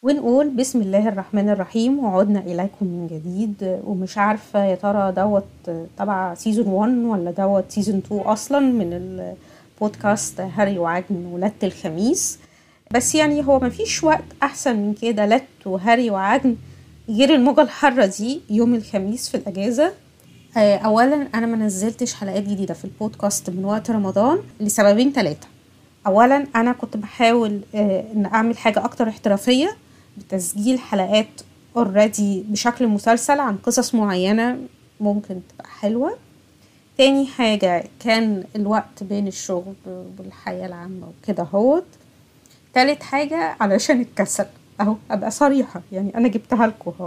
ونقول بسم الله الرحمن الرحيم وعدنا إليكم من جديد ومش عارفة يا ترى دوت تبع سيزون 1 ولا دوت سيزون 2 أصلا من البودكاست هاري وعجن ولادة الخميس بس يعني هو مفيش وقت أحسن من كده لت وهاري وعجن غير الموجة الحارة دي يوم الخميس في الأجازة آه، أولا أنا ما نزلتش حلقات جديدة في البودكاست من وقت رمضان لسببين ثلاثة أولا أنا كنت بحاول آه، إن أعمل حاجة أكتر احترافية بتسجيل حلقات اوريدي بشكل مسلسل عن قصص معينة ممكن تبقى حلوة تاني حاجة كان الوقت بين الشغل والحياة العامة وكده هوت تالت حاجة علشان الكسل اهو ابقى صريحة يعني انا جبتها لكم اهو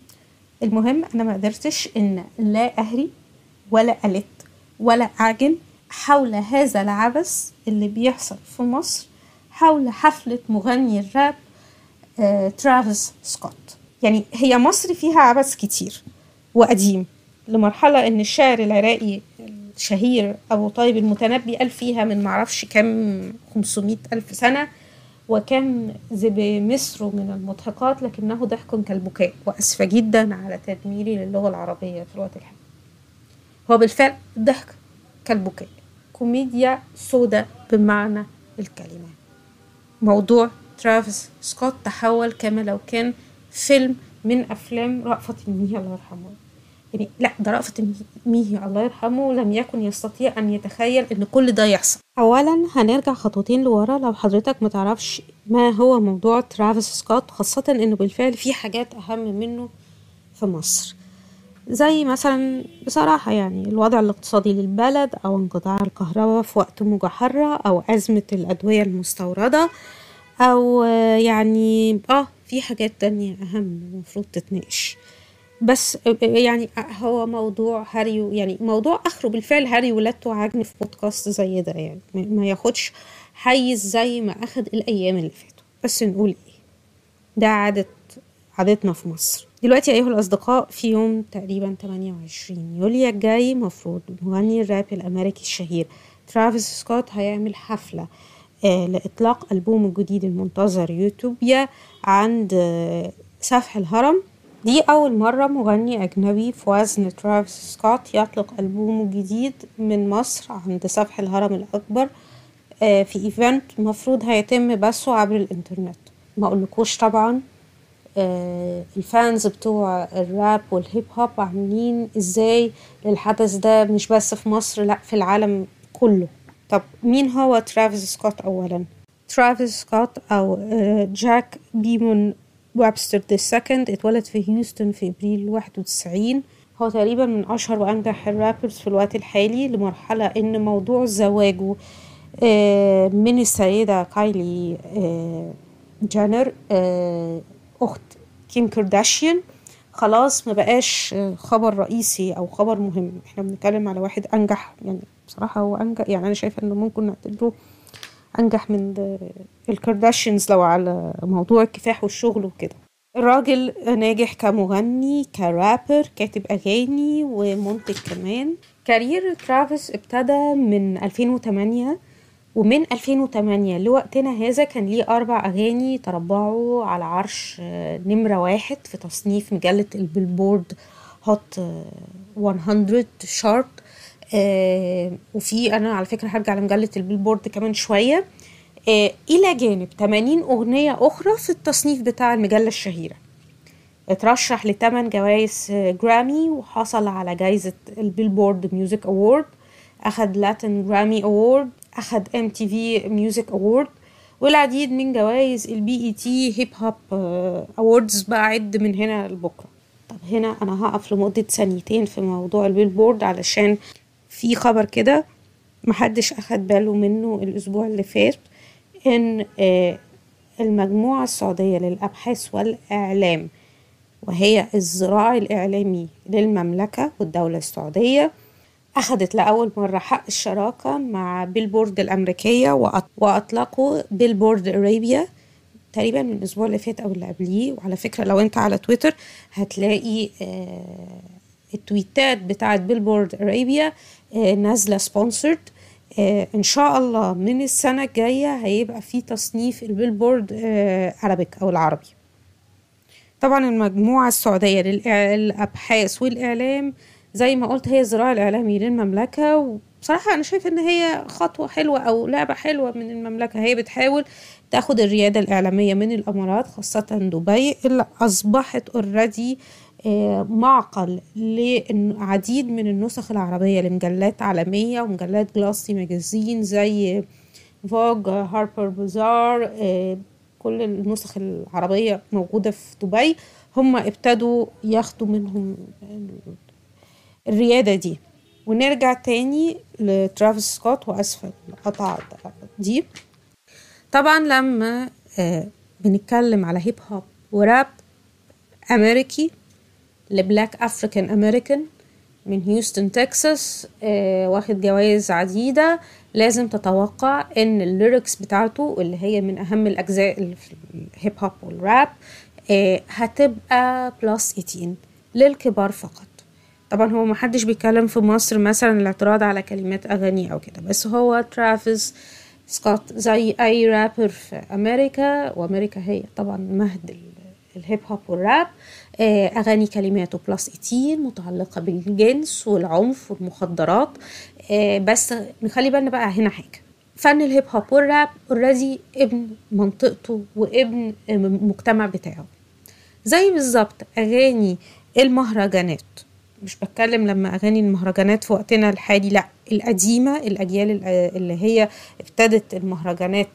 المهم انا ما قدرتش ان لا اهري ولا الت ولا اعجن حول هذا العبث اللي بيحصل في مصر حول حفلة مغني الراب آه، ترافيس سكوت يعني هي مصر فيها عبث كتير وقديم لمرحلة ان الشاعر العراقي الشهير ابو طيب المتنبي قال فيها من معرفش كام 500 الف سنة وكان بمصر من المضحكات لكنه ضحك كالبكاء وأسفة جدا على تدميري للغة العربية في الوقت الحالي هو بالفعل ضحك كالبكاء كوميديا سودة بمعنى الكلمة موضوع ترافيس سكوت تحول كما لو كان فيلم من أفلام رأفت الميهي الله يرحمه يعني لا ده رأفت الميهي الله يرحمه لم يكن يستطيع أن يتخيل أن كل ده يحصل أولا هنرجع خطوتين لورا لو حضرتك متعرفش ما هو موضوع ترافيس سكوت خاصة أنه بالفعل في حاجات أهم منه في مصر زي مثلا بصراحة يعني الوضع الاقتصادي للبلد أو انقطاع الكهرباء في وقت موجة حارة أو أزمة الأدوية المستوردة أو يعني آه في حاجات تانية أهم المفروض تتناقش بس يعني هو موضوع هاري يعني موضوع اخره بالفعل هاري ولادته عجن في بودكاست زي ده يعني ما ياخدش حيز زي ما اخد الايام اللي فاتوا بس نقول ايه ده عادة عادتنا في مصر دلوقتي ايها الاصدقاء في يوم تقريبا 28 يوليو الجاي مفروض مغني الراب الامريكي الشهير ترافيس سكوت هيعمل حفلة آه لإطلاق ألبومه الجديد المنتظر يوتوبيا عند آه سفح الهرم دي أول مرة مغني أجنبي في وزن ترافيس سكوت يطلق ألبومه الجديد من مصر عند سفح الهرم الأكبر آه في إيفنت المفروض هيتم بثه عبر الإنترنت ما أقولكوش طبعا آه الفانز بتوع الراب والهيب هوب عاملين ازاي للحدث ده مش بس في مصر لا في العالم كله طب مين هو ترافيس سكوت أولا ترافيس سكوت أو آه جاك بيمون وابستر ذا سكند اتولد في هيوستن في ابريل 91 هو تقريبا من اشهر وانجح الرابرز في الوقت الحالي لمرحلة ان موضوع زواجه من السيدة كايلي جانر اخت كيم كارداشيان خلاص ما بقاش خبر رئيسي او خبر مهم احنا بنتكلم على واحد انجح يعني بصراحة هو انجح يعني انا شايفة انه ممكن نعتبره انجح من الكارداشيانز لو على موضوع الكفاح والشغل وكده الراجل ناجح كمغني كرابر كاتب اغاني ومنتج كمان كارير ترافيس ابتدى من 2008 ومن 2008 لوقتنا هذا كان ليه أربع أغاني تربعوا على عرش نمرة واحد في تصنيف مجلة البيلبورد هوت 100 شارت آه وفي انا على فكره هرجع لمجله البيلبورد كمان شويه آه الى جانب 80 اغنيه اخرى في التصنيف بتاع المجله الشهيره اترشح لثمان جوائز جرامي وحصل على جائزه البيلبورد ميوزك اوورد اخد لاتن جرامي اوورد اخد ام تي في ميوزك اوورد والعديد من جوائز البي اي تي هيب هوب اووردز بقى عد من هنا لبكره طب هنا انا هقف لمده ثانيتين في موضوع البيلبورد علشان في خبر كده محدش أخد باله منه الأسبوع اللي فات إن المجموعة السعودية للأبحاث والإعلام وهي الزراع الإعلامي للمملكة والدولة السعودية أخدت لأول مرة حق الشراكة مع بيلبورد الأمريكية وأطلقوا بيلبورد أرابيا تقريبا من الأسبوع اللي فات أو اللي قبليه وعلى فكرة لو أنت على تويتر هتلاقي آه التويتات بتاعت بيلبورد أرابيا آه نازلة سبونسرد آه ان شاء الله من السنة الجاية هيبقى في تصنيف البيلبورد عربيك او العربي طبعا المجموعة السعودية للأبحاث والإعلام زي ما قلت هي الزراعة الإعلامي للمملكة وبصراحة أنا شايفة إن هي خطوة حلوة أو لعبة حلوة من المملكة هي بتحاول تاخد الريادة الإعلامية من الإمارات خاصة دبي اللي أصبحت اوريدي معقل لعديد من النسخ العربية لمجلات عالمية ومجلات جلاسي ماجازين زي فوج هاربر بوزار كل النسخ العربية موجودة في دبي هم ابتدوا ياخدوا منهم الريادة دي ونرجع تاني لترافيس سكوت وأسفل القطعة دي طبعا لما بنتكلم على هيب هوب وراب أمريكي لبلاك أفريكان أمريكان من هيوستن تكساس آه واخد جوائز عديدة لازم تتوقع ان الليركس بتاعته اللي هي من اهم الاجزاء اللي في الهيب هوب والراب آه هتبقى بلس 18 للكبار فقط طبعا هو محدش بيتكلم في مصر مثلا الاعتراض على كلمات اغاني او كده بس هو ترافيس سكوت زي اي رابر في امريكا وامريكا هي طبعا مهد الهيب هوب والراب اغاني كلماته بلس 18 متعلقه بالجنس والعنف والمخدرات بس نخلي بالنا بقى هنا حاجه فن الهيب هوب والراب اوريدي ابن منطقته وابن المجتمع بتاعه زي بالظبط اغاني المهرجانات مش بتكلم لما اغاني المهرجانات في وقتنا الحالي لا القديمه الاجيال اللي هي ابتدت المهرجانات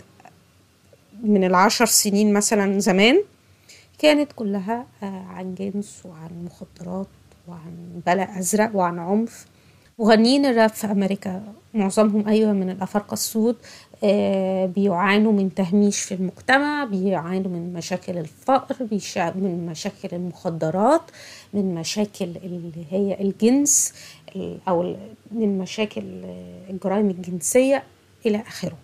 من العشر سنين مثلا زمان كانت كلها عن جنس وعن مخدرات وعن بلاء أزرق وعن عنف مغنيين الراب في أمريكا معظمهم أيوة من الأفارقة السود بيعانوا من تهميش في المجتمع بيعانوا من مشاكل الفقر من مشاكل المخدرات من مشاكل اللي هي الجنس أو من مشاكل الجرائم الجنسية إلى آخره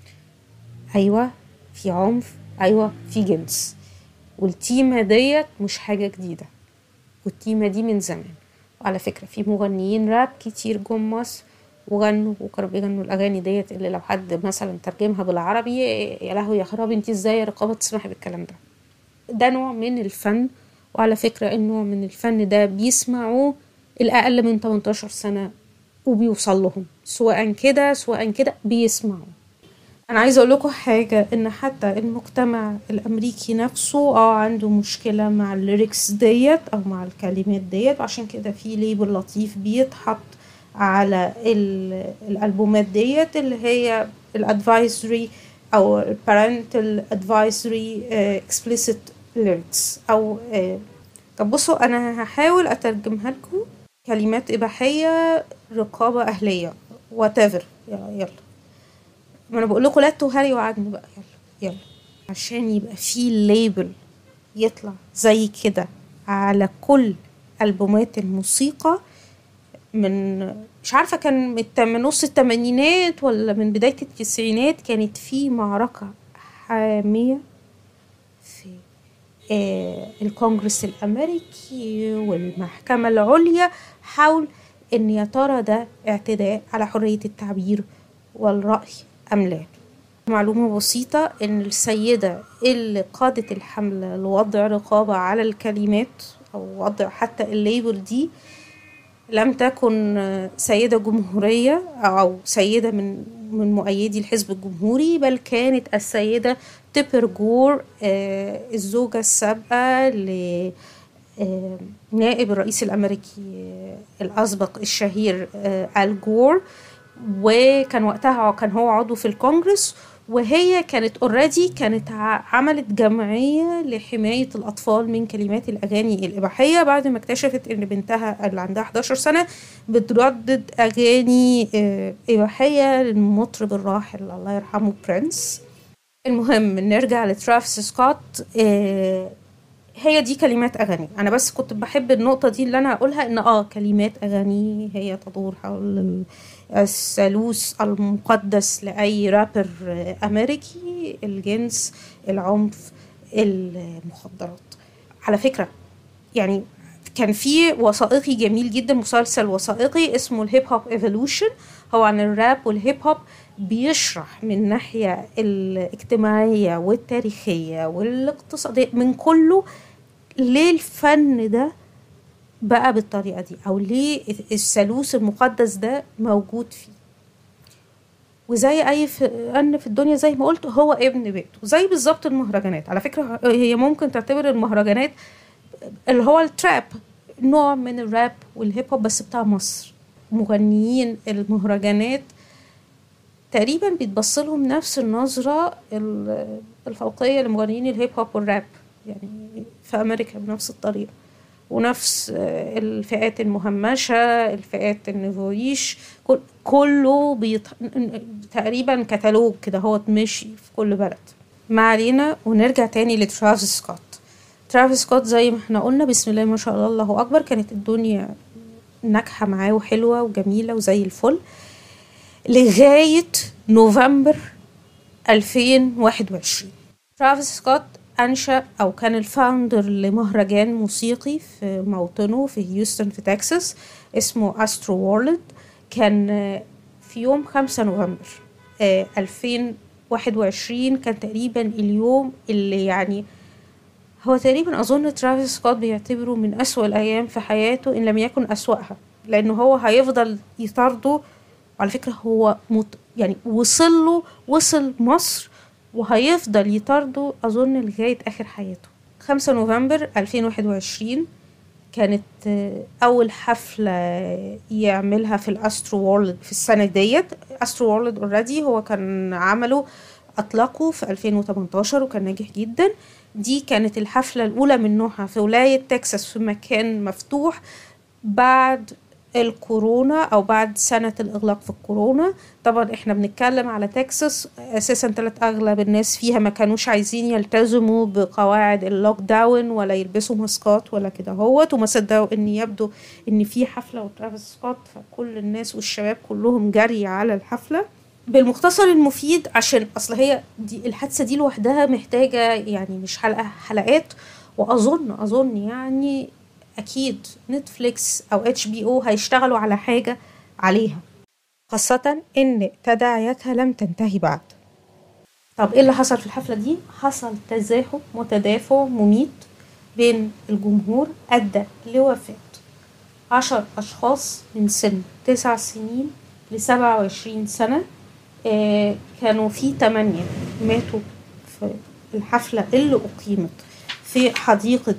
أيوة في عنف أيوة في جنس والتيمة ديت مش حاجة جديدة والتيمة دي من زمان وعلى فكرة في مغنيين راب كتير جم مصر وغنوا وكانوا بيغنوا الأغاني ديت اللي لو حد مثلا ترجمها بالعربي يا لهوي يا خرابي انت ازاي يا رقابة تسمحي بالكلام ده ده نوع من الفن وعلى فكرة النوع من الفن ده بيسمعوه الأقل من 18 سنة وبيوصل لهم سواء كده سواء كده بيسمعوا انا عايزه اقول لكم حاجه ان حتى المجتمع الامريكي نفسه اه عنده مشكله مع الليركس ديت او مع الكلمات ديت وعشان كده في ليبل لطيف بيتحط على الالبومات ديت اللي هي الادفايزري او البارنتال ادفايزري اكسبليسيت ليركس او uh, طب بصوا انا هحاول اترجمها لكم كلمات اباحيه رقابه اهليه وات يلا يلا ما انا بقول لكم لا تهري وعجن بقى يلا يلا عشان يبقى في ليبل يطلع زي كده على كل البومات الموسيقى من مش عارفه كان من نص الثمانينات ولا من بدايه التسعينات كانت في معركه حاميه في آه الكونجرس الامريكي والمحكمه العليا حول ان يا ترى ده اعتداء على حريه التعبير والراي أم لا معلومة بسيطة إن السيدة اللي قادت الحملة لوضع رقابة على الكلمات أو وضع حتى الليبل دي لم تكن سيدة جمهورية أو سيدة من من مؤيدي الحزب الجمهوري بل كانت السيدة تيبر جور الزوجة السابقة ل نائب الرئيس الأمريكي الأسبق الشهير آل جور وكان وقتها كان هو عضو في الكونجرس وهي كانت اوريدي كانت عملت جمعية لحماية الأطفال من كلمات الأغاني الإباحية بعد ما اكتشفت إن بنتها اللي عندها 11 سنة بتردد أغاني إباحية للمطرب الراحل الله يرحمه برنس المهم نرجع لترافيس سكوت هي دي كلمات اغاني انا بس كنت بحب النقطه دي اللي انا اقولها ان اه كلمات اغاني هي تدور حول الثالوث المقدس لاي رابر امريكي الجنس العنف المخدرات على فكره يعني كان في وثائقي جميل جدا مسلسل وثائقي اسمه الهيب هوب ايفولوشن هو عن الراب والهيب هوب بيشرح من الناحية الاجتماعية والتاريخية والاقتصادية من كله ليه الفن ده بقى بالطريقة دي أو ليه الثالوث المقدس ده موجود فيه وزي أي فن في الدنيا زي ما قلت هو ابن بيته زي بالظبط المهرجانات على فكرة هي ممكن تعتبر المهرجانات اللي هو التراب نوع من الراب والهيب هوب بس بتاع مصر مغنيين المهرجانات تقريبا بيتبص لهم نفس النظرة ال- الفوقية لمغنيين الهيب هوب والراب يعني في أمريكا بنفس الطريقة ونفس آه، الفئات المهمشة الفئات النفويش كل- كله بيط... تقريبا كتالوج كده هو ماشي في كل بلد ما علينا ونرجع تاني لترافيس سكوت ترافيس سكوت زي ما احنا قلنا بسم الله ما شاء الله الله أكبر كانت الدنيا ناجحة معاه وحلوة وجميلة وزي الفل لغاية نوفمبر 2021 ترافيس سكوت أنشأ أو كان الفاوندر لمهرجان موسيقي في موطنه في هيوستن في تكساس اسمه أسترو وورلد كان آه، في يوم 5 نوفمبر آه، 2021 كان تقريبا اليوم اللي يعني هو تقريبا أظن ترافيس سكوت بيعتبره من أسوأ الأيام في حياته إن لم يكن أسوأها لأنه هو هيفضل يطارده وعلى فكرة هو مت يعني وصل له وصل مصر وهيفضل يطارده أظن لغاية آخر حياته 5 نوفمبر 2021 كانت آه، أول حفلة يعملها في الأسترو وورلد في السنة ديت أسترو وورلد اوريدي هو كان عمله أطلقه في 2018 وكان ناجح جدا دي كانت الحفلة الأولى من نوعها في ولاية تكساس في مكان مفتوح بعد الكورونا او بعد سنة الاغلاق في الكورونا طبعا احنا بنتكلم على تكساس اساسا تلات اغلب الناس فيها ما كانوش عايزين يلتزموا بقواعد اللوك داون ولا يلبسوا ماسكات ولا كده هوت وما صدقوا ان يبدو ان في حفلة وترافيس سكوت فكل الناس والشباب كلهم جري على الحفلة بالمختصر المفيد عشان اصل هي دي الحادثة دي لوحدها محتاجة يعني مش حلقة حلقات واظن اظن يعني اكيد نتفليكس او اتش بي او هيشتغلوا على حاجه عليها خاصه ان تداعياتها لم تنتهي بعد طب ايه اللي حصل في الحفله دي حصل تزاحم متدافع مميت بين الجمهور ادى لوفاه عشر اشخاص من سن تسع سنين لسبعة وعشرين سنة آه كانوا في تمانية ماتوا في الحفلة اللي أقيمت في حديقة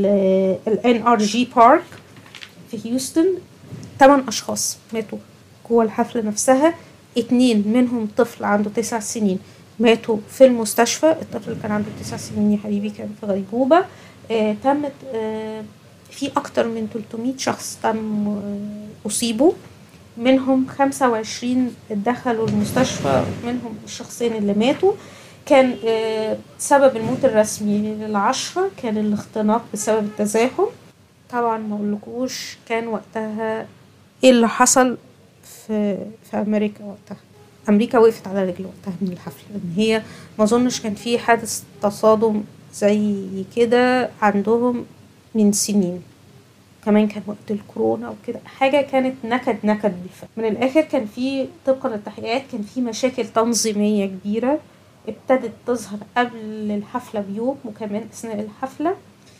ال NRG بارك في هيوستن تمن أشخاص ماتوا جوه الحفلة نفسها اتنين منهم طفل عنده تسع سنين ماتوا في المستشفى الطفل اللي كان عنده تسع سنين يا حبيبي كان في غيبوبة آه تمت آه في أكتر من 300 شخص تم آه أصيبوا منهم 25 دخلوا المستشفى منهم الشخصين اللي ماتوا كان آه، سبب الموت الرسمي للعشرة كان الاختناق بسبب التزاحم طبعا ما اقولكوش كان وقتها ايه اللي حصل في في امريكا وقتها امريكا وقفت على رجل وقتها من الحفله لان هي ما اظنش كان في حادث تصادم زي كده عندهم من سنين كمان كان وقت الكورونا وكده حاجة كانت نكد نكد بالفعل من الآخر كان في طبقا للتحقيقات كان في مشاكل تنظيمية كبيرة ابتدت تظهر قبل الحفلة بيوم وكمان أثناء الحفلة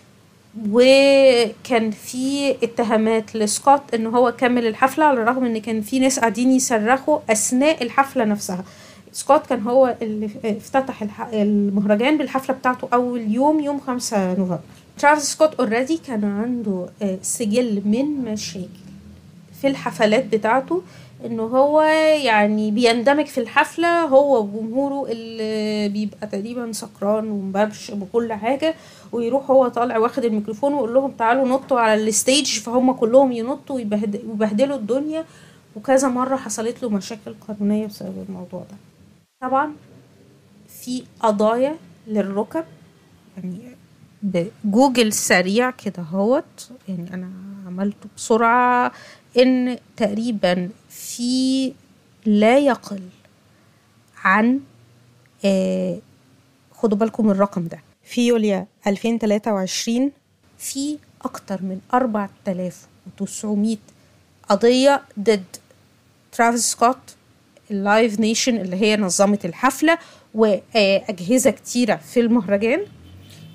وكان في اتهامات لسكوت ان هو كمل الحفلة على الرغم ان كان في ناس قاعدين يصرخوا اثناء الحفلة نفسها سكوت كان هو اللي افتتح الح- المهرجان بالحفلة بتاعته اول يوم يوم 5 نوفمبر ترافيس سكوت اوريدي كان عنده آه، سجل من مشاكل في الحفلات بتاعته انه هو يعني بيندمج في الحفلة هو وجمهوره اللي بيبقى تقريبا سكران ومبرش بكل حاجة ويروح هو طالع واخد الميكروفون ويقول لهم تعالوا نطوا على الستيج فهم كلهم ينطوا ويبهد- ويبهدلوا الدنيا وكذا مرة حصلت له مشاكل قانونية بسبب الموضوع ده طبعا في قضايا للركب يعني بجوجل سريع كده هوت يعني انا عملته بسرعة ان تقريبا في لا يقل عن آه خدوا بالكم من الرقم ده في يوليو 2023 في اكتر من 4900 قضية ضد ترافيس سكوت اللايف نيشن اللي هي نظمت الحفلة وأجهزة كتيرة في المهرجان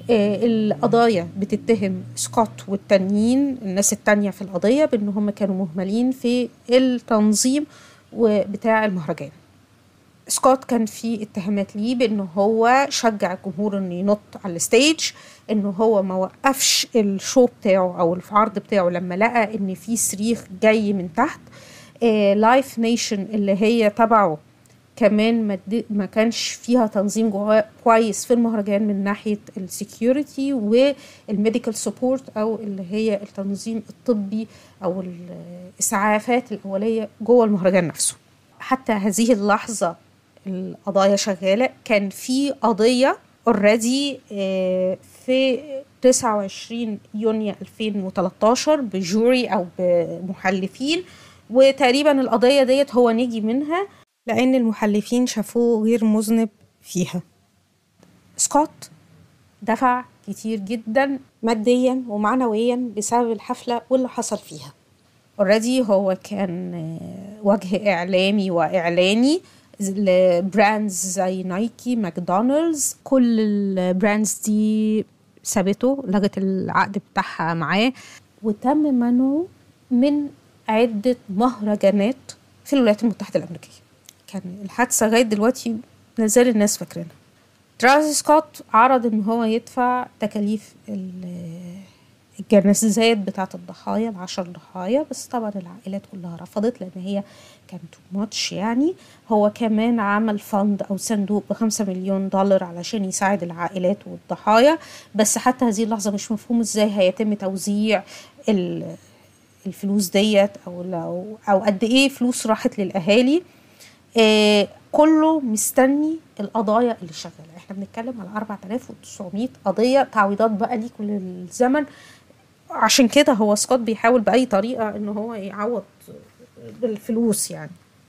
آه، القضايا بتتهم سكوت والتانيين الناس التانية في القضية بأن هم كانوا مهملين في التنظيم وبتاع المهرجان سكوت كان في اتهامات ليه بأنه هو شجع الجمهور انه ينط على الستيج انه هو ما وقفش الشو بتاعه او العرض بتاعه لما لقى ان في صريخ جاي من تحت لايف نيشن اللي هي تبعه كمان ما, دي- ما كانش فيها تنظيم جوا- كويس في المهرجان من ناحيه السكيورتي والميديكال سبورت او اللي هي التنظيم الطبي او الاسعافات الاوليه جوه المهرجان نفسه حتى هذه اللحظه القضايا شغاله كان في قضيه اوريدي في 29 يونيو 2013 بجوري او بمحلفين وتقريبا القضيه ديت هو نجي منها لان المحلفين شافوه غير مذنب فيها سكوت دفع كتير جدا ماديا ومعنويا بسبب الحفله واللي حصل فيها اوريدي هو كان آه، وجه اعلامي واعلاني لبراندز زي نايكي ماكدونالدز كل البراندز دي سابته لغت العقد بتاعها معاه وتم منعه من عدة مهرجانات في الولايات المتحدة الأمريكية كان الحادثة لغاية دلوقتي لازال الناس فاكرينها ترافيس سكوت عرض ان هو يدفع تكاليف ال- الجنازات بتاعة الضحايا العشر ضحايا بس طبعا العائلات كلها رفضت لان هي كان تو ماتش يعني هو كمان عمل فند او صندوق بخمسة مليون دولار علشان يساعد العائلات والضحايا بس حتى هذه اللحظة مش مفهوم ازاي هيتم توزيع ال- الفلوس ديت او لو او قد ايه فلوس راحت للاهالي آه كله مستني القضايا اللي شغاله احنا بنتكلم على 4900 قضيه تعويضات بقى ليه كل الزمن عشان كده هو سكوت بيحاول باي طريقه ان هو يعوض بالفلوس يعني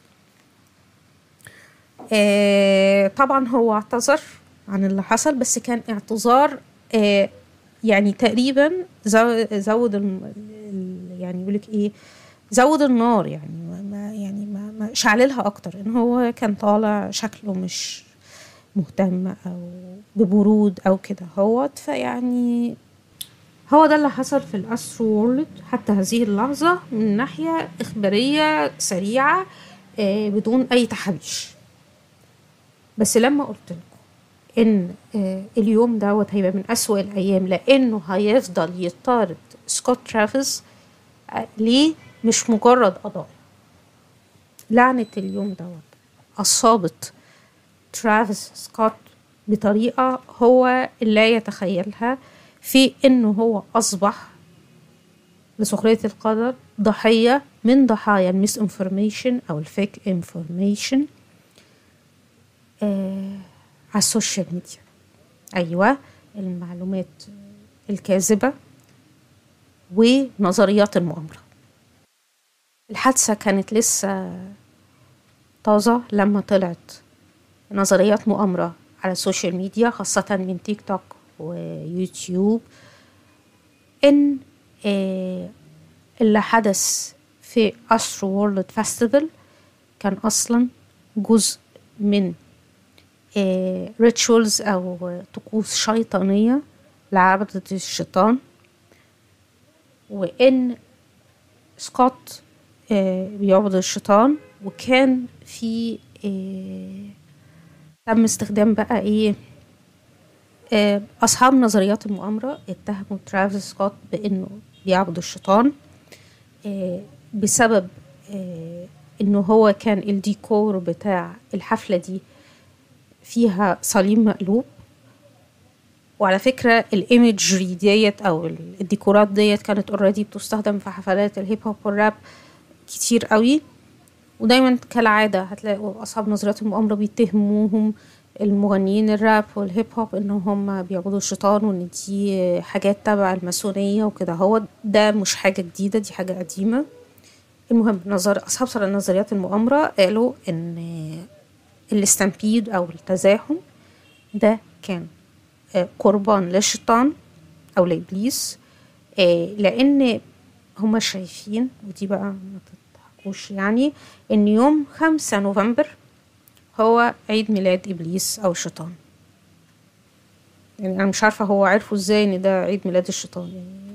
آه طبعا هو اعتذر عن اللي حصل بس كان اعتذار آه يعني تقريبا زو- زود الم- ال- يعني يقولك ايه زود النار يعني ما ما- يعني ما ما شعللها اكتر ان هو كان طالع شكله مش مهتم او ببرود او كده هوت فيعني هو ده اللي حصل في الاسترو وورلد حتى هذه اللحظة من ناحية إخبارية سريعة آه، بدون أي تحابيش بس لما قلت لكم إن آه، اليوم دوت هيبقى من أسوأ الأيام لأنه هيفضل يطارد سكوت ترافيس آه، ليه مش مجرد قضايا لعنة اليوم دوت أصابت ترافيس سكوت بطريقة هو لا يتخيلها في إنه هو أصبح لسخرية القدر ضحية من ضحايا الميس انفورميشن أو الفيك انفورميشن آه على السوشيال ميديا أيوة المعلومات الكاذبة ونظريات المؤامرة الحادثة كانت لسه طازة لما طلعت نظريات مؤامرة على السوشيال ميديا خاصة من تيك توك ويوتيوب إن آه، اللي حدث في أسترو وورلد فيستيفال كان أصلا جزء من ريتشولز أو طقوس شيطانية لعبدة الشيطان وإن سكوت آه، بيعبد الشيطان وكان في آه، تم استخدام بقى ايه آه، اصحاب نظريات المؤامره اتهموا ترافيس سكوت بانه بيعبد الشيطان آه، بسبب آه، انه هو كان الديكور بتاع الحفله دي فيها صليب مقلوب وعلى فكرة الايمجري ديت او الديكورات ديت كانت اوريدي بتستخدم في حفلات الهيب هوب والراب كتير قوي ودايما كالعادة هتلاقوا أصحاب نظريات المؤامرة بيتهموهم المغنيين الراب والهيب هوب ان هم بيعبدوا الشيطان وان دي حاجات تبع الماسونية وكده هو ده مش حاجة جديدة دي حاجة قديمة المهم نظر أصحاب نظريات المؤامرة قالوا ان الاستامبيد أو التزاحم ده كان آه، قربان للشيطان أو لإبليس آه، لأن هما شايفين ودي بقى ما تضحكوش يعني إن يوم خمسة نوفمبر هو عيد ميلاد إبليس أو الشيطان يعني انا مش عارفه هو عرفوا ازاي ان ده عيد ميلاد الشيطان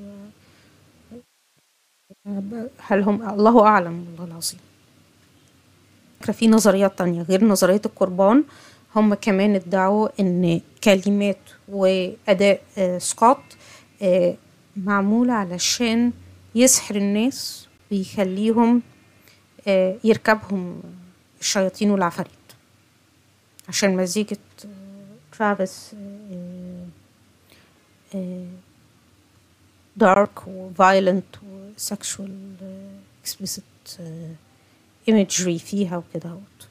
يعني هل هم الله اعلم والله العظيم في نظريات تانية غير نظرية القربان هم كمان ادعوا ان كلمات واداء آه، سكوت آه، معمولة علشان يسحر الناس ويخليهم آه، يركبهم الشياطين والعفاريت عشان مزيكة ترافيس دارك وفايلنت وسكشوال اكسبليسيت ايمجري فيها وكده هوت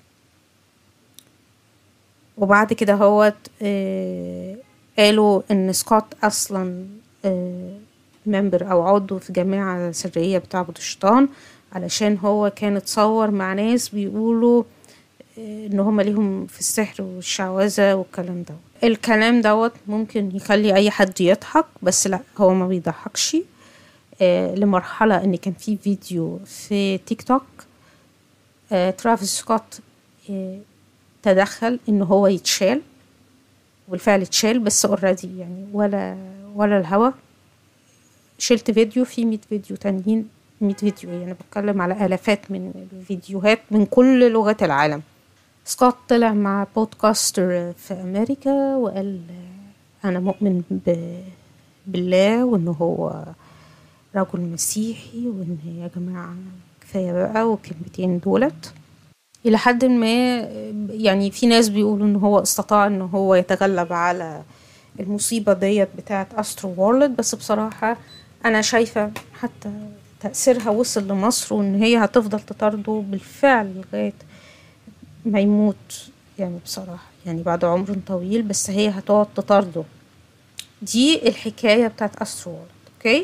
وبعد كده هوت آه قالوا ان سكوت اصلا آه ممبر او عضو في جماعة سرية بتعبد الشيطان علشان هو كان اتصور مع ناس بيقولوا آه ان هما ليهم في السحر والشعوذة والكلام ده الكلام دوت ممكن يخلي اي حد يضحك بس لا هو ما بيضحكش آه لمرحلة ان كان في فيديو في تيك توك آه ترافيس سكوت آه تدخل ان هو يتشال والفعل اتشال بس اوريدي يعني ولا ولا الهوا شلت فيديو في 100 فيديو تانيين 100 فيديو يعني بتكلم على الافات من الفيديوهات من كل لغات العالم سكوت طلع مع بودكاستر في امريكا وقال انا مؤمن ب... بالله وان هو رجل مسيحي وان يا جماعه كفايه بقى والكلمتين دولت الى حد ما يعني في ناس بيقولوا ان هو استطاع ان هو يتغلب على المصيبة ديت بتاعة استرو وورلد بس بصراحة انا شايفة حتى تأثيرها وصل لمصر وان هي هتفضل تطارده بالفعل لغاية ما يموت يعني بصراحة يعني بعد عمر طويل بس هي هتقعد تطارده دي الحكاية بتاعت استرو وورلد اوكي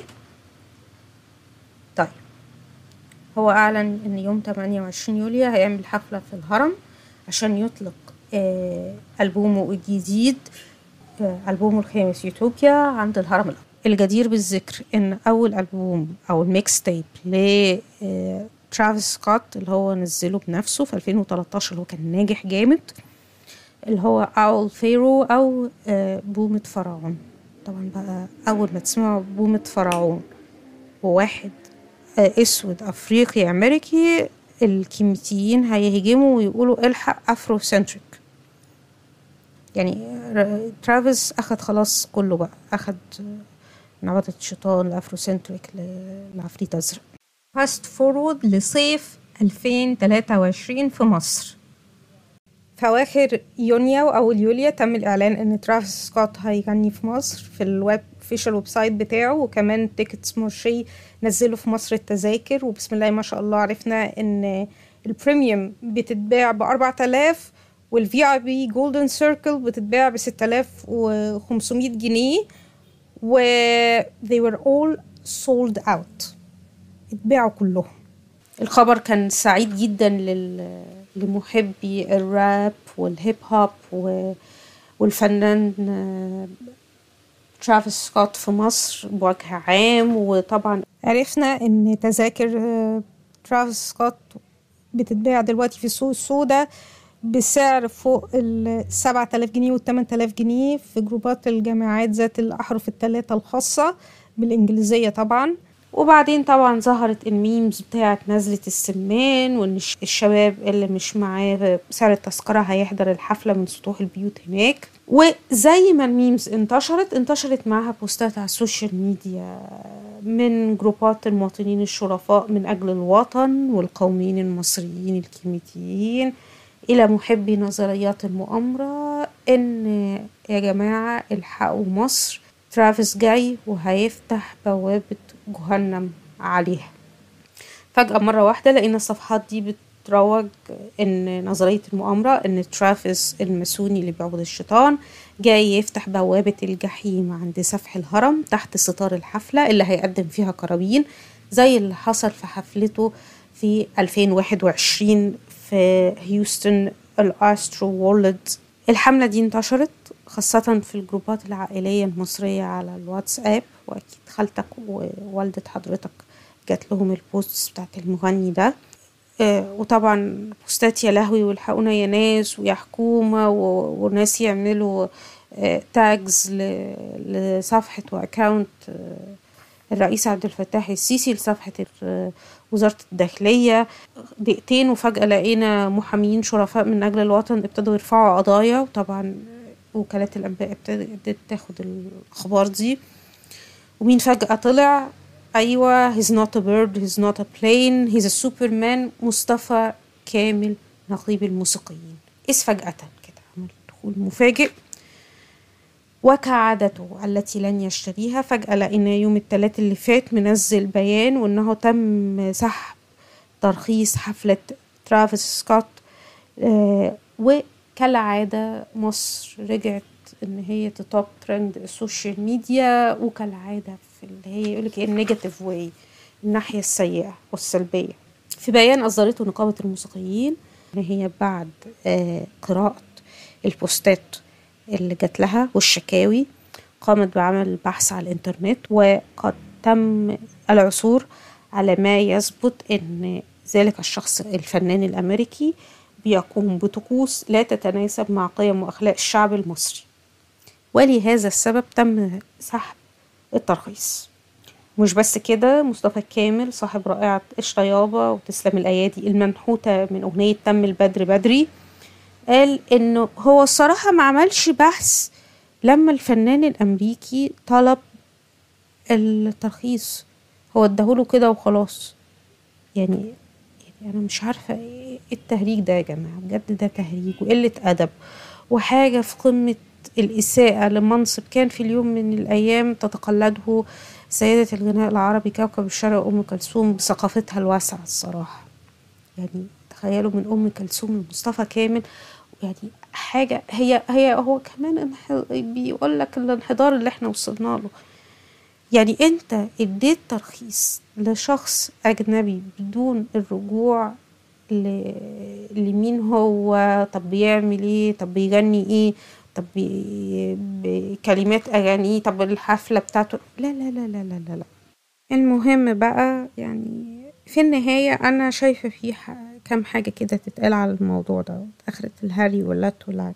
طيب هو أعلن إن يوم 28 يوليو هيعمل حفلة في الهرم عشان يطلق آه ألبومه الجديد آه ألبومه الخامس يوتوبيا عند الهرم الأكبر الجدير بالذكر إن أول ألبوم أو الميكس تيب ل ترافيس سكوت اللي هو نزله بنفسه في 2013 اللي هو كان ناجح جامد اللي هو أول فيرو أو آه بومة فرعون طبعا بقى أول ما تسمعوا بومة فرعون وواحد اسود افريقي امريكي الكيميتيين هيهجموا ويقولوا الحق افرو سنتريك يعني ترافيس اخد خلاص كله بقى اخد من عبادة الشيطان لافرو سنتريك لعفريت ازرق فاست فورورد لصيف 2023 في مصر في أواخر يونيو أو يوليو تم الإعلان إن ترافيس سكوت هيغني في مصر في الويب اوفيشال ويب سايت بتاعه وكمان تيكتس مورشي نزلوا في مصر التذاكر وبسم الله ما شاء الله عرفنا ان البريميوم بتتباع ب 4000 والفي اي بي جولدن سيركل بتتباع ب 6500 جنيه و they were all sold out اتباعوا كلهم الخبر كان سعيد جدا لل... لمحبي الراب والهيب هوب و... والفنان ترافيس سكوت في مصر بوجه عام وطبعا عرفنا ان تذاكر ترافيس سكوت بتتباع دلوقتي في السوق السوداء بسعر فوق ال 7000 جنيه وال 8000 جنيه في جروبات الجامعات ذات الأحرف الثلاثة الخاصة بالإنجليزية طبعا وبعدين طبعا ظهرت الميمز بتاعت نزلة السمان وان الشباب اللي مش معاه سعر التذكرة هيحضر الحفلة من سطوح البيوت هناك وزي ما الميمز انتشرت انتشرت معاها بوستات على السوشيال ميديا من جروبات المواطنين الشرفاء من أجل الوطن والقوميين المصريين الكيميتيين إلى محبي نظريات المؤامرة إن يا جماعة الحقوا مصر ترافيس جاي وهيفتح بوابة جهنم عليها فجأة مرة واحدة لقينا الصفحات دي بتروج ان نظرية المؤامرة ان ترافيس الماسوني اللي بيعبد الشيطان جاي يفتح بوابة الجحيم عند سفح الهرم تحت ستار الحفلة اللي هيقدم فيها قرابين زي اللي حصل في حفلته في 2021 في هيوستن الاسترو وورلد الحملة دي انتشرت خاصة في الجروبات العائلية المصرية على الواتساب وأكيد خالتك ووالدة حضرتك جات لهم البوست بتاعت المغني ده آه وطبعا بوستات يا لهوي والحقونا يا ناس ويا حكومة وناس يعملوا تاجز لصفحة وأكاونت الرئيس عبد الفتاح السيسي لصفحة وزارة الداخلية دقيقتين وفجأة لقينا محامين شرفاء من أجل الوطن ابتدوا يرفعوا قضايا وطبعا وكالات الأنباء ابتدت تاخد الأخبار دي ومين فجأة طلع أيوة he's not a bird he's not a plane he's a superman مصطفى كامل نقيب الموسيقيين إذ فجأة كده عمل دخول مفاجئ وكعادته التي لن يشتريها فجأة لقينا يوم الثلاث اللي فات منزل بيان وإنه تم سحب ترخيص حفلة ترافيس سكوت آه وكالعادة مصر رجعت إن هي تتوب ترند السوشيال ميديا وكالعادة في اللي هي يقولك إيه النيجاتيف واي الناحية السيئة والسلبية في بيان أصدرته نقابة الموسيقيين إن هي بعد آه قراءة البوستات اللي جات لها والشكاوي قامت بعمل بحث على الانترنت وقد تم العثور على ما يثبت ان ذلك الشخص الفنان الامريكي بيقوم بطقوس لا تتناسب مع قيم واخلاق الشعب المصري ولهذا السبب تم سحب الترخيص مش بس كده مصطفى كامل صاحب رائعة الشيابة وتسلم الأيادي المنحوتة من أغنية تم البدر بدري قال انه هو الصراحة ما عملش بحث لما الفنان الامريكي طلب الترخيص هو اداهوله كده وخلاص يعني يعني انا مش عارفة ايه التهريج ده يا جماعة بجد ده تهريج وقلة ادب وحاجة في قمة الإساءة لمنصب كان في اليوم من الأيام تتقلده سيدة الغناء العربي كوكب الشرق أم كلثوم بثقافتها الواسعة الصراحة يعني تخيلوا من أم كلثوم لمصطفى كامل يعني حاجة هي هي هو كمان بيقول لك الانحدار اللي احنا وصلنا له يعني انت اديت ترخيص لشخص اجنبي بدون الرجوع لمين هو طب بيعمل ايه طب بيغني ايه طب بكلمات اغانيه طب الحفلة بتاعته لا لا لا لا لا لا, لا. المهم بقى يعني في النهاية أنا شايفة في كام حاجة كده تتقال على الموضوع ده آخرة الهري واللت واللعب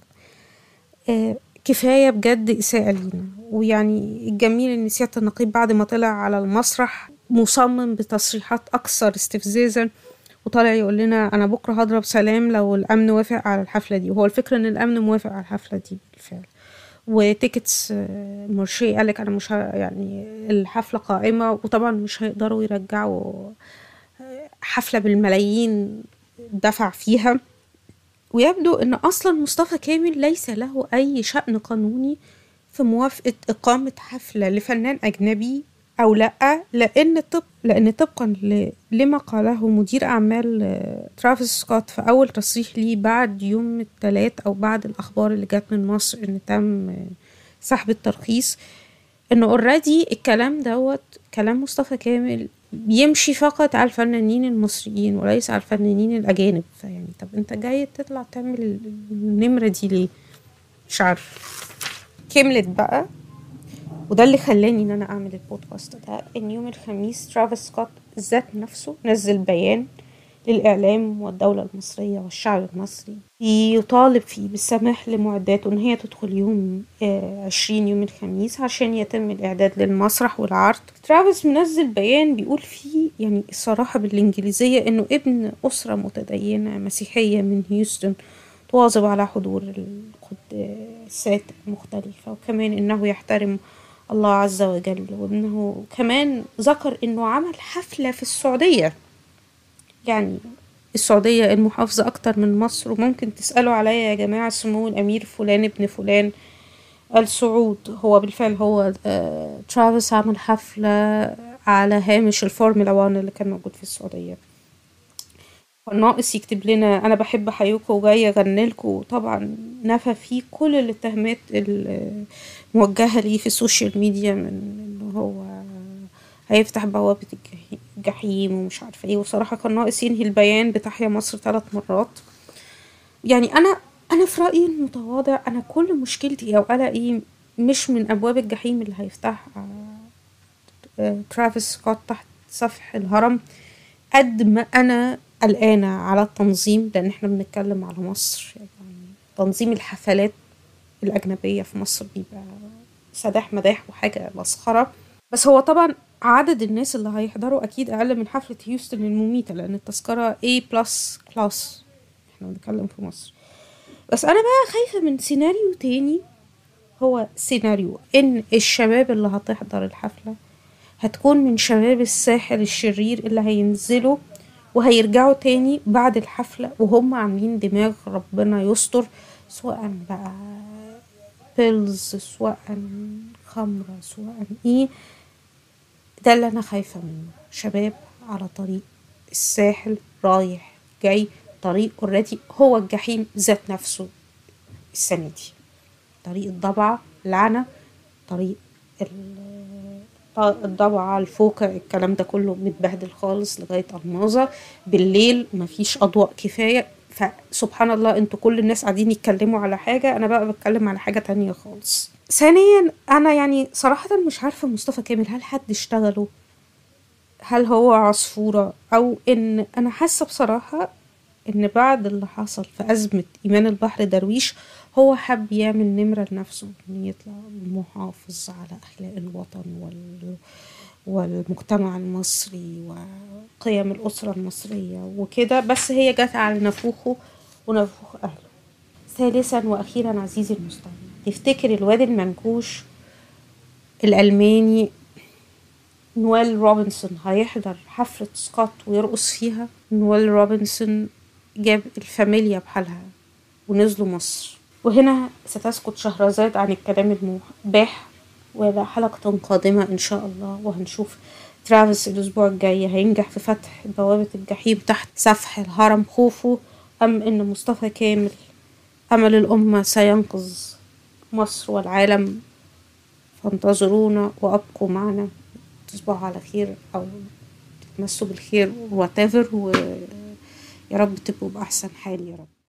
آه كفاية بجد إساءة لينا ويعني الجميل إن سيادة النقيب بعد ما طلع على المسرح مصمم بتصريحات أكثر استفزازا وطالع يقول لنا أنا بكرة هضرب سلام لو الأمن وافق على الحفلة دي وهو الفكرة إن الأمن موافق على الحفلة دي بالفعل وتيكتس مرشي قالك أنا مش يعني الحفلة قائمة وطبعا مش هيقدروا يرجعوا حفلة بالملايين دفع فيها ويبدو أن أصلا مصطفى كامل ليس له أي شأن قانوني في موافقة إقامة حفلة لفنان أجنبي أو لأ لأن طب لأن طبقا لما قاله مدير أعمال ترافيس سكوت في أول تصريح ليه بعد يوم الثلاث أو بعد الأخبار اللي جات من مصر إن تم سحب الترخيص إنه اوريدي الكلام دوت كلام مصطفى كامل بيمشي فقط على الفنانين المصريين وليس على الفنانين الأجانب فيعني طب أنت جاي تطلع تعمل النمرة دي ليه؟ مش عارف كملت بقى وده اللي خلاني ان انا اعمل البودكاست ده ان يوم الخميس ترافيس سكوت ذات نفسه نزل بيان للإعلام والدولة المصرية والشعب المصري يطالب فيه بالسماح لمعداته إن هي تدخل يوم عشرين يوم الخميس عشان يتم الإعداد للمسرح والعرض ترافيس منزل بيان بيقول فيه يعني الصراحة بالإنجليزية إنه ابن أسرة متدينة مسيحية من هيوستن تواظب على حضور القداسات المختلفة وكمان إنه يحترم الله عز وجل وإنه كمان ذكر إنه عمل حفلة في السعودية يعني السعودية المحافظة أكتر من مصر وممكن تسألوا عليا يا جماعة سمو الأمير فلان ابن فلان السعود هو بالفعل هو آه ترافيس عمل حفلة على هامش الفورمولا 1 اللي كان موجود في السعودية ناقص يكتب لنا أنا بحب حيوكو وجاي أغني لكم طبعا نفى فيه كل الاتهامات الموجهة ليه في السوشيال ميديا من إنه هو هيفتح بوابة الجحيم ومش عارفة ايه وصراحة كان ناقص ينهي البيان بتحيا مصر ثلاث مرات يعني أنا أنا في رأيي المتواضع أنا كل مشكلتي أو قلقي مش من أبواب الجحيم اللي هيفتحها ترافيس سكوت تحت سفح الهرم قد ما أنا قلقانة على التنظيم لأن احنا بنتكلم على مصر يعني تنظيم الحفلات الأجنبية في مصر بيبقى سداح مداح وحاجة مسخرة بس هو طبعا عدد الناس اللي هيحضروا أكيد أقل من حفلة هيوستن المميتة لأن التذكرة A بلس كلاس احنا بنتكلم في مصر بس أنا بقى خايفة من سيناريو تاني هو سيناريو إن الشباب اللي هتحضر الحفلة هتكون من شباب الساحل الشرير اللي هينزلوا وهيرجعوا تاني بعد الحفلة وهم عاملين دماغ ربنا يستر سواء بقى بيلز سواء خمرة سواء ايه ده اللي انا خايفة منه شباب على طريق الساحل رايح جاي طريق اوريدي هو الجحيم ذات نفسه السنة دي طريق الضبعة لعنة طريق الضبعة الفوكة الكلام ده كله متبهدل خالص لغاية الماظة بالليل مفيش أضواء كفاية فسبحان الله انتوا كل الناس قاعدين يتكلموا على حاجة أنا بقى بتكلم على حاجة تانية خالص ثانيا أنا يعني صراحة مش عارفة مصطفى كامل هل حد اشتغله هل هو عصفورة أو إن أنا حاسة بصراحة إن بعد اللي حصل في أزمة إيمان البحر درويش هو حب يعمل نمرة لنفسه إنه يطلع محافظ على أخلاق الوطن وال... والمجتمع المصري وقيم الأسرة المصرية وكده بس هي جت على نفوخه ونفوخ أهله ثالثا وأخيرا عزيزي المستمع تفتكر الواد المنكوش الألماني نويل روبنسون هيحضر حفلة سكوت ويرقص فيها نويل روبنسون جاب الفاميليا بحالها ونزلوا مصر وهنا ستسكت شهرزاد عن الكلام المباح وإلى حلقة قادمة إن شاء الله وهنشوف ترافيس الأسبوع الجاي هينجح في فتح بوابة الجحيم تحت سفح الهرم خوفو أم إن مصطفى كامل أمل الأمة سينقذ مصر والعالم فانتظرونا وأبقوا معنا تصبحوا على خير أو تتمسوا بالخير whatever ويا رب تبقوا بأحسن حال يا رب